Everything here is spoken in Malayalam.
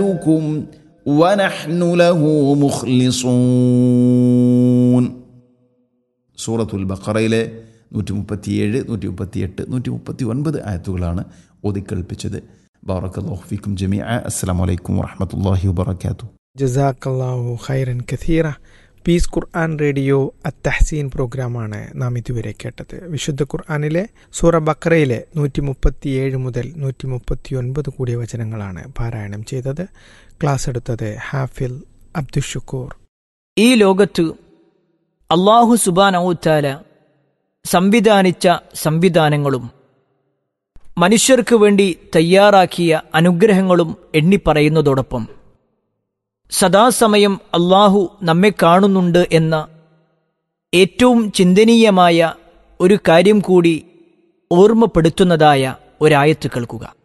لكم ونحن له مخلصون സൂറത്തുൽ ബക്കറയിലെ നൂറ്റി മുപ്പത്തിയേഴ് നൂറ്റി മുപ്പത്തിയെട്ട് നൂറ്റി മുപ്പത്തി ഒൻപത് ആയത്തുകളാണ് ഓതിക്കൽപ്പിച്ചത് ബാറക്കല്ലാഹുഫിക്കും ജമിഅ അസ്സലാമു അലൈക്കും വറഹമത്തല്ലാഹി വബർക്കാത്തു ജസാക്കല്ലാഹു ഖൈറൻ കഥീറ പീസ് ഖുർആൻ റേഡിയോ അത്തഹസീൻ പ്രോഗ്രാമാണ് നാം ഇതുവരെ കേട്ടത് വിശുദ്ധ ഖുർആാനിലെ സൂറ ബക്രയിലെ നൂറ്റി മുപ്പത്തിയേഴ് മുതൽ നൂറ്റി മുപ്പത്തി ഒൻപത് കൂടിയ വചനങ്ങളാണ് പാരായണം ചെയ്തത് ക്ലാസ് എടുത്തത് ഹാഫിൽ അബ്ദുഷുക്കൂർ ഈ ലോകത്ത് അള്ളാഹു സുബാനൌത്താല സംവിധാനിച്ച സംവിധാനങ്ങളും മനുഷ്യർക്ക് വേണ്ടി തയ്യാറാക്കിയ അനുഗ്രഹങ്ങളും എണ്ണിപ്പറയുന്നതോടൊപ്പം സദാസമയം അള്ളാഹു നമ്മെ കാണുന്നുണ്ട് എന്ന ഏറ്റവും ചിന്തനീയമായ ഒരു കാര്യം കൂടി ഓർമ്മപ്പെടുത്തുന്നതായ ഒരായത്ത് കേൾക്കുക